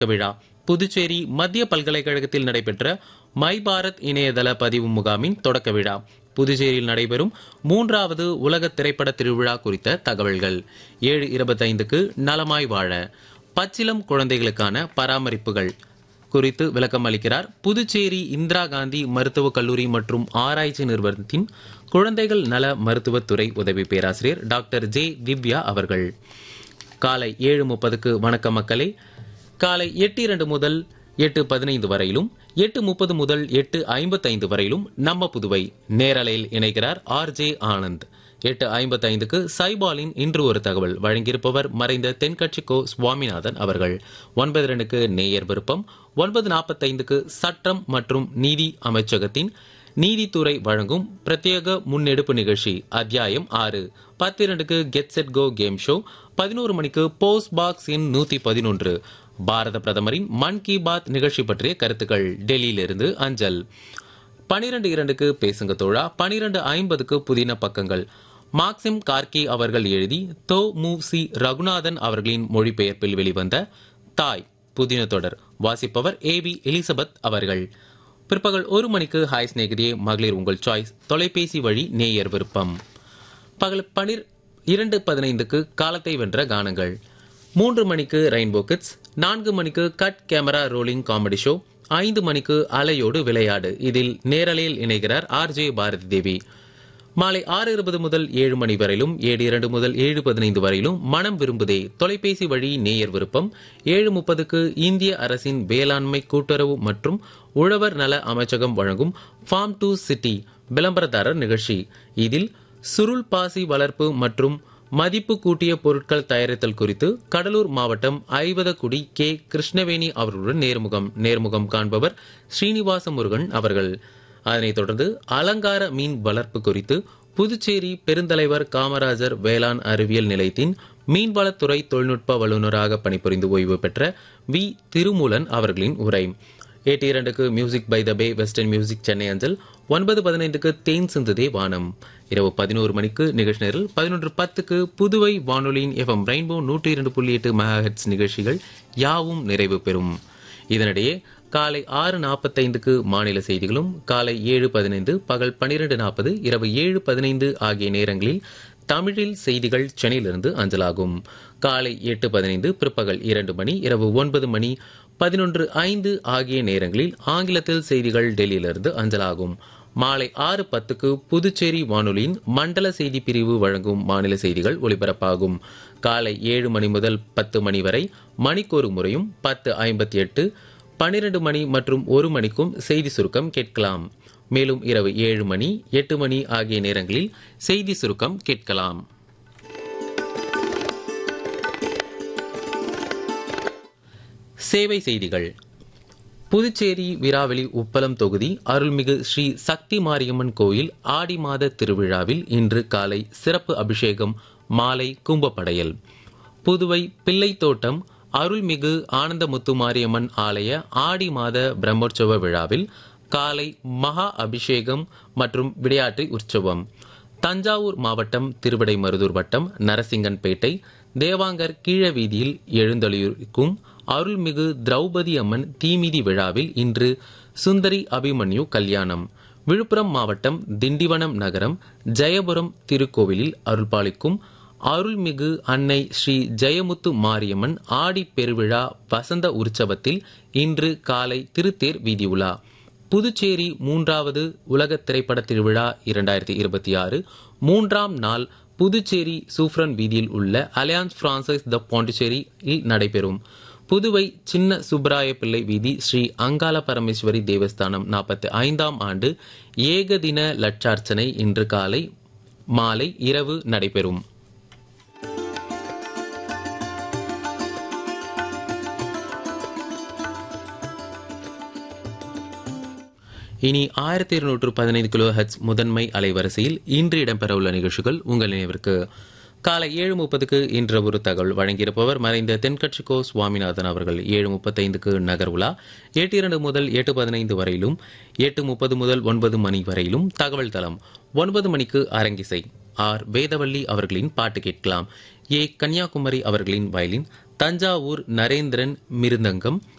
விழா புதுச்சேரி மத்திய பல்கலைக்கழகத்தில் நடைபெற்ற மை பாரத் இணையதள பதிவு முகாமின் தொடக்க விழா புதுச்சேரியில் நடைபெறும் மூன்றாவது உலக திரைப்பட திருவிழா குறித்த தகவல்கள் ஏழு இருபத்தைந்துக்கு நலமாய் வாழ பச்சிலம் குழந்தைகளுக்கான பராமரிப்புகள் குறித்து விளக்கம் அளிக்கிறார் புதுச்சேரி இந்திரா காந்தி மருத்துவக் கல்லூரி மற்றும் ஆராய்ச்சி நிறுவனத்தின் குழந்தைகள் நல மருத்துவத்துறை உதவி பேராசிரியர் டாக்டர் ஜே திவ்யா அவர்கள் காலை ஏழு முப்பதுக்கு வணக்க மக்களே காலை எட்டு இரண்டு முதல் எட்டு பதினைந்து வரையிலும் எட்டு முப்பது முதல் எட்டு ஐம்பத்தைந்து வரையிலும் நம்ம புதுவை நேரலையில் இணைகிறார் ஆர் ஜே ஆனந்த் எட்டு ஐம்பத்தைந்துக்கு சைபாலின் இன்று ஒரு தகவல் வழங்கியிருப்பவர் மறைந்த தென்கட்சி கோ சுவாமிநாதன் அவர்கள் ஒன்பது ரெண்டுக்கு நேயர் விருப்பம் ஒன்பது நாற்பத்தைந்துக்கு சட்டம் மற்றும் நீதி அமைச்சகத்தின் நீதித்துறை வழங்கும் பிரத்யேக முன்னெடுப்பு நிகழ்ச்சி அத்தியாயம் ஆறு பத்து இரண்டுக்கு get set go game show பதினோரு மணிக்கு போஸ்ட் பாக்ஸ் எண் நூத்தி பதினொன்று பாரத பிரதமரின் மன் கி பாத் நிகழ்ச்சி பற்றிய கருத்துக்கள் டெல்லியிலிருந்து அஞ்சல் பனிரெண்டு இரண்டுக்கு பேசுங்க தோழா பனிரெண்டு ஐம்பதுக்கு புதின பக்கங்கள் மார்க்சிம் கார்கி அவர்கள் எழுதி தோ மு சி ரகுநாதன் அவர்களின் மொழிபெயர்ப்பில் வெளிவந்த தாய் புதின தொடர் வாசிப்பவர் ஏ பி எலிசபெத் அவர்கள் பிற்பகல் ஒரு மணிக்கு ஹாய் ஸ்நேகிதியே மகளிர் உங்கள் சாய்ஸ் தொலைபேசி வழி நேயர் விருப்பம் பகல் பனிர் இரண்டு பதினைந்துக்கு காலத்தை வென்ற கானங்கள் மூன்று மணிக்கு ரெயின்போ கிட்ஸ் நான்கு மணிக்கு cut camera rolling comedy show ஐந்து மணிக்கு அலையோடு விளையாடு இதில் நேரலையில் இணைகிறார் ஆர் ஜே பாரதி தேவி மாலை ஆறு இருபது முதல் ஏழு மணி வரையிலும் ஏழு இரண்டு முதல் ஏழு பதினைந்து வரையிலும் மனம் விரும்புதே தொலைபேசி வழி நேயர் விருப்பம் ஏழு முப்பதுக்கு இந்திய அரசின் வேளாண்மை கூட்டுறவு மற்றும் உழவர் நல அமைச்சகம் வழங்கும் ஃபார்ம் டு சிட்டி விளம்பரதாரர் நிகழ்ச்சி இதில் சுருள் பாசி வளர்ப்பு மற்றும் மதிப்பு கூட்டிய பொருட்கள் தயாரித்தல் குறித்து கடலூர் மாவட்டம் ஐவதக்குடி கே கிருஷ்ணவேணி அவர்களுடன் நேர்முகம் நேர்முகம் காண்பவர் ஸ்ரீனிவாச முருகன் அவர்கள் அதனைத் தொடர்ந்து அலங்கார மீன் வளர்ப்பு குறித்து புதுச்சேரி பெருந்தலைவர் காமராஜர் வேளாண் அறிவியல் நிலையத்தின் மீன்வளத்துறை தொழில்நுட்ப வல்லுநராக பணிபுரிந்து ஓய்வு பெற்ற வி திருமூலன் அவர்களின் உரை எட்டு இரண்டுக்கு music by the bay western music Chennai அஞ்சல் ஒன்பது பதினைந்துக்கு தேன் சிந்துதே வானம் இரவு பதினோரு மணிக்கு நிகழ்ச்சி நேரில் பதினொன்று பத்துக்கு புதுவை வானொலியின் எஃப்எம் ரெயின்போ நூற்றி இரண்டு புள்ளி எட்டு மெகாஹெட்ஸ் நிகழ்ச்சிகள் யாவும் நிறைவு பெறும் இதனிடையே காலை ஆறு நாற்பத்தைந்துக்கு மாநில செய்திகளும் காலை ஏழு பதினைந்து பகல் பனிரெண்டு நாற்பது இரவு ஏழு பதினைந்து ஆகிய நேரங்களில் தமிழில் செய்திகள் சென்னையிலிருந்து அஞ்சலாகும் காலை எட்டு பதினைந்து பிற்பகல் இரண்டு மணி இரவு ஒன்பது மணி பதினொன்று ஐந்து ஆகிய நேரங்களில் ஆங்கிலத்தில் செய்திகள் டெல்லியிலிருந்து அஞ்சலாகும் மாலை ஆறு பத்துக்கு புதுச்சேரி வானொலியின் மண்டல செய்தி பிரிவு வழங்கும் மாநில செய்திகள் ஒலிபரப்பாகும் காலை ஏழு மணி முதல் பத்து மணி வரை மணிக்கொரு முறையும் பத்து ஐம்பத்தி எட்டு பன்னிரண்டு மணி மற்றும் ஒரு மணிக்கும் செய்தி சுருக்கம் கேட்கலாம் மேலும் இரவு ஏழு மணி எட்டு மணி ஆகிய நேரங்களில் செய்தி சுருக்கம் கேட்கலாம் சேவை செய்திகள் புதுச்சேரி விராவெளி உப்பளம் தொகுதி அருள்மிகு ஸ்ரீ சக்தி மாரியம்மன் கோயில் ஆடி மாத திருவிழாவில் இன்று காலை சிறப்பு அபிஷேகம் மாலை கும்பப்படையல் புதுவை பிள்ளைத்தோட்டம் அருள்மிகு ஆனந்தமுத்து மாரியம்மன் ஆலய ஆடி மாத பிரம்மோற்சவ விழாவில் காலை மகா அபிஷேகம் மற்றும் விளையாட்டு உற்சவம் தஞ்சாவூர் மாவட்டம் திருவிடைமருதூர் வட்டம் நரசிங்கன்பேட்டை தேவாங்கர் கீழ வீதியில் எழுந்தொழியிருக்கும் அருள்மிகு திரௌபதி அம்மன் தீமிதி விழாவில் இன்று சுந்தரி அபிமன்யு கல்யாணம் விழுப்புரம் மாவட்டம் திண்டிவனம் நகரம் ஜெயபுரம் திருக்கோவிலில் அருள்பாலிக்கும் அருள்மிகு அன்னை ஸ்ரீ ஜெயமுத்து மாரியம்மன் ஆடி பெருவிழா வசந்த உற்சவத்தில் இன்று காலை திருத்தேர் வீதி உலா புதுச்சேரி மூன்றாவது உலக திரைப்பட திருவிழா இரண்டாயிரத்தி இருபத்தி ஆறு மூன்றாம் நாள் புதுச்சேரி சூஃப்ரன் வீதியில் உள்ள அலையான்ஸ் பிரான்சைஸ் த பாண்டிச்சேரியில் நடைபெறும் புதுவை சின்ன சுப்ராய பிள்ளை வீதி ஸ்ரீ அங்காள பரமேஸ்வரி தேவஸ்தானம் நாற்பத்தி ஐந்தாம் ஆண்டு ஏகதின லட்சார்ச்சனை இன்று காலை மாலை இரவு நடைபெறும் இனி ஆயிரத்தி இருநூற்று பதினைந்து கிலோ ஹெட்ஸ் முதன்மை அலைவரிசையில் இன்று இடம்பெறவுள்ள நிகழ்ச்சிகள் உங்கள் நினைவிற்கு காலை ஏழு முப்பதுக்கு இன்ற ஒரு தகவல் வழங்கியிருப்பவர் மறைந்த தென்கட்சி கோ சுவாமிநாதன் அவர்கள் ஏழு முப்பத்தைந்துக்கு நகர் உலா எட்டு இரண்டு முதல் எட்டு பதினைந்து வரையிலும் எட்டு முப்பது முதல் ஒன்பது மணி வரையிலும் தகவல் தளம் ஒன்பது மணிக்கு அரங்கிசை ஆர் வேதவள்ளி அவர்களின் பாட்டு கேட்கலாம் ஏ கன்னியாகுமரி அவர்களின் வயலின் தஞ்சாவூர் நரேந்திரன் மிருதங்கம்